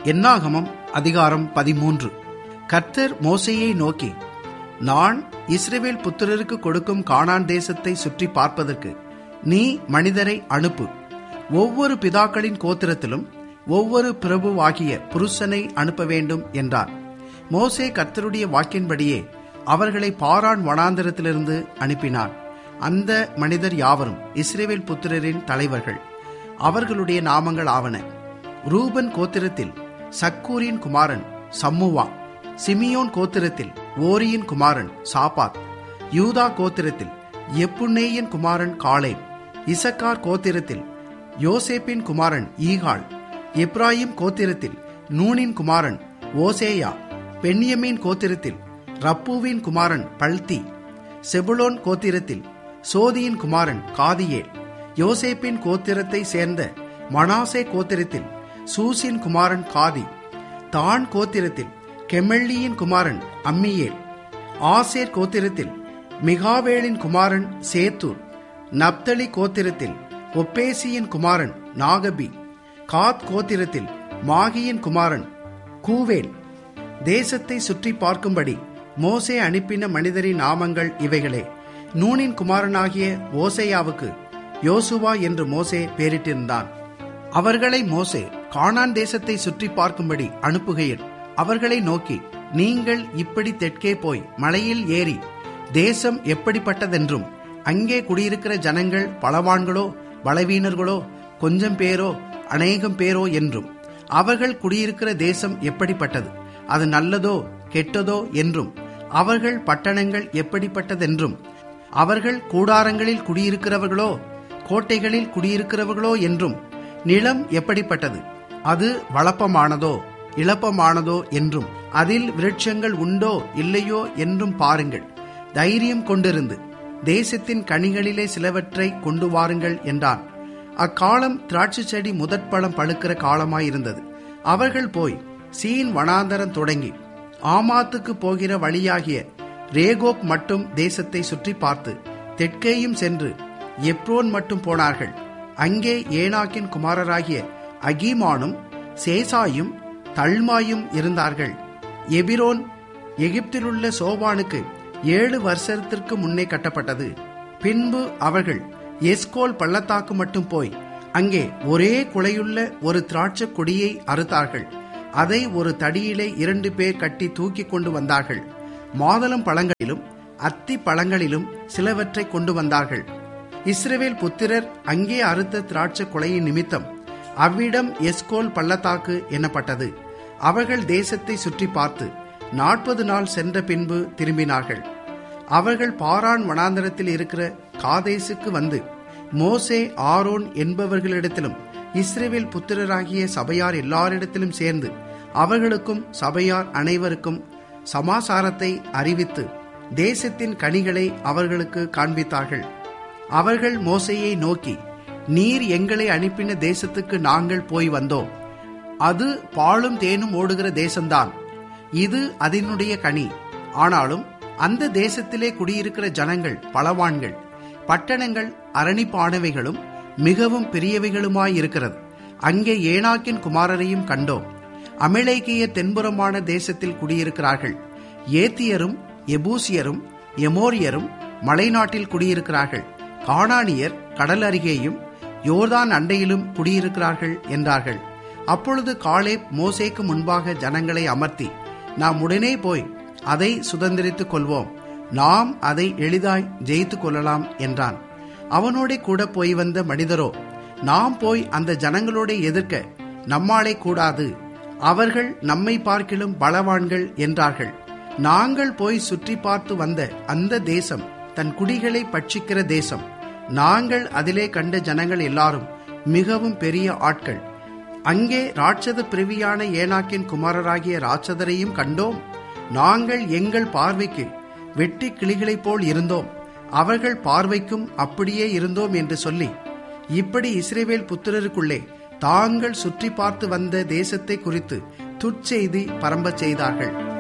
என்னாகமம் அதிகாரம் பதிமூன்று கர்த்தர் மோசையை நோக்கி நான் இஸ்ரவேல் புத்திரருக்கு கொடுக்கும் கானான் தேசத்தை சுற்றி பார்ப்பதற்கு நீ மனிதரை அனுப்பு ஒவ்வொரு பிதாக்களின் கோத்திரத்திலும் ஒவ்வொரு பிரபுவாகிய புருஷனை அனுப்ப வேண்டும் என்றார் மோசே கர்த்தருடைய வாக்கின்படியே அவர்களை பாரான் வனாந்தரத்திலிருந்து அனுப்பினார் அந்த மனிதர் யாவரும் இஸ்ரேவேல் புத்திரரின் தலைவர்கள் அவர்களுடைய நாமங்கள் ஆவன ரூபன் கோத்திரத்தில் சக்கூரின் குமாரன் சம்முவா சிமியோன் கோத்திரத்தில் ஓரியின் குமாரன் சாபாத் யூதா கோத்திரத்தில் எப்புன்னேயின் குமாரன் காளே இசக்கார் கோத்திரத்தில் யோசேப்பின் குமாரன் ஈகாள் எப்ராயிம் கோத்திரத்தில் நூனின் குமாரன் ஓசேயா பென்யமீன் கோத்திரத்தில் ரப்பூவின் குமாரன் பல்தி செபுலோன் கோத்திரத்தில் சோதியின் குமாரன் காதியேல் யோசேப்பின் கோத்திரத்தை சேர்ந்த மனாசே கோத்திரத்தில் சூசின் குமாரன் காதி தான் கோத்திரத்தில் கெமெல்லியின் குமாரன் அம்மியேல் ஆசேர் கோத்திரத்தில் மிகாவேலின் குமாரன் சேத்தூர் நப்தலி கோத்திரத்தில் ஒப்பேசியின் குமாரன் நாகபி காத் கோத்திரத்தில் மாகியின் குமாரன் கூவேல் தேசத்தை சுற்றி பார்க்கும்படி மோசே அனுப்பின மனிதரின் நாமங்கள் இவைகளே நூனின் குமாரனாகிய ஓசையாவுக்கு யோசுவா என்று மோசே பேரிட்டிருந்தான் அவர்களை மோசே கானான் தேசத்தை சுற்றி பார்க்கும்படி அனுப்புகையில் அவர்களை நோக்கி நீங்கள் இப்படி தெற்கே போய் மலையில் ஏறி தேசம் எப்படிப்பட்டதென்றும் அங்கே குடியிருக்கிற ஜனங்கள் பலவான்களோ பலவீனர்களோ கொஞ்சம் பேரோ அநேகம் பேரோ என்றும் அவர்கள் குடியிருக்கிற தேசம் எப்படிப்பட்டது அது நல்லதோ கெட்டதோ என்றும் அவர்கள் பட்டணங்கள் எப்படிப்பட்டதென்றும் அவர்கள் கூடாரங்களில் குடியிருக்கிறவர்களோ கோட்டைகளில் குடியிருக்கிறவர்களோ என்றும் நிலம் எப்படிப்பட்டது அது வளப்பமானதோ இளப்பமானதோ என்றும் அதில் விருட்சங்கள் உண்டோ இல்லையோ என்றும் பாருங்கள் தைரியம் கொண்டிருந்து தேசத்தின் கனிகளிலே சிலவற்றை கொண்டு வாருங்கள் என்றான் அக்காலம் திராட்சை செடி முதற்பழம் பழுக்கிற காலமாயிருந்தது அவர்கள் போய் சீன் வனாந்தரம் தொடங்கி ஆமாத்துக்கு போகிற வழியாகிய ரேகோப் மட்டும் தேசத்தை சுற்றி பார்த்து தெற்கேயும் சென்று எப்ரோன் மட்டும் போனார்கள் அங்கே ஏனாக்கின் குமாரராகிய அகீமானும் சேசாயும் தல்மாயும் இருந்தார்கள் எபிரோன் எகிப்திலுள்ள சோபானுக்கு ஏழு வருஷத்திற்கு முன்னே கட்டப்பட்டது பின்பு அவர்கள் எஸ்கோல் பள்ளத்தாக்கு மட்டும் போய் அங்கே ஒரே குலையுள்ள ஒரு திராட்சை கொடியை அறுத்தார்கள் அதை ஒரு தடியிலே இரண்டு பேர் கட்டி தூக்கி கொண்டு வந்தார்கள் மாதளம் பழங்களிலும் அத்தி பழங்களிலும் சிலவற்றை கொண்டு வந்தார்கள் இஸ்ரவேல் புத்திரர் அங்கே அறுத்த திராட்சை கொலையின் நிமித்தம் அவ்விடம் எஸ்கோல் பள்ளத்தாக்கு எனப்பட்டது அவர்கள் தேசத்தை சுற்றி பார்த்து நாற்பது நாள் சென்ற பின்பு திரும்பினார்கள் அவர்கள் பாரான் வனாந்தரத்தில் இருக்கிற காதேசுக்கு வந்து மோசே ஆரோன் என்பவர்களிடத்திலும் இஸ்ரேவேல் புத்திரராகிய சபையார் எல்லாரிடத்திலும் சேர்ந்து அவர்களுக்கும் சபையார் அனைவருக்கும் சமாசாரத்தை அறிவித்து தேசத்தின் கனிகளை அவர்களுக்கு காண்பித்தார்கள் அவர்கள் மோசையை நோக்கி நீர் எங்களை அனுப்பின தேசத்துக்கு நாங்கள் போய் வந்தோம் அது பாலும் தேனும் ஓடுகிற தேசம்தான் இது அதனுடைய கனி ஆனாலும் அந்த தேசத்திலே குடியிருக்கிற ஜனங்கள் பலவான்கள் பட்டணங்கள் அரணிப்பானவைகளும் மிகவும் பெரியவைகளுமாயிருக்கிறது அங்கே ஏனாக்கின் குமாரரையும் கண்டோம் அமிலேக்கிய தென்புறமான தேசத்தில் குடியிருக்கிறார்கள் ஏத்தியரும் எபூசியரும் எமோரியரும் மலைநாட்டில் குடியிருக்கிறார்கள் கானானியர் கடல் அருகேயும் யோர்தான் அண்டையிலும் குடியிருக்கிறார்கள் என்றார்கள் அப்பொழுது காலே மோசேக்கு முன்பாக ஜனங்களை அமர்த்தி நாம் உடனே போய் அதை சுதந்திரித்துக் கொள்வோம் நாம் அதை எளிதாய் ஜெயித்து கொள்ளலாம் என்றான் அவனோட கூட போய் வந்த மனிதரோ நாம் போய் அந்த ஜனங்களோட எதிர்க்க நம்மாலே கூடாது அவர்கள் நம்மை பார்க்கிலும் பலவான்கள் என்றார்கள் நாங்கள் போய் சுற்றி பார்த்து வந்த அந்த தேசம் தன் குடிகளை பட்சிக்கிற தேசம் நாங்கள் அதிலே கண்ட ஜனங்கள் எல்லாரும் மிகவும் பெரிய ஆட்கள் அங்கே ராட்சத பிரிவியான ஏனாக்கின் குமாரராகிய ராட்சதரையும் கண்டோம் நாங்கள் எங்கள் பார்வைக்கு வெட்டி கிளிகளைப் போல் இருந்தோம் அவர்கள் பார்வைக்கும் அப்படியே இருந்தோம் என்று சொல்லி இப்படி இஸ்ரேவேல் புத்திரருக்குள்ளே தாங்கள் சுற்றி பார்த்து வந்த தேசத்தை குறித்து துட்செய்தி பரம்பச் செய்தார்கள்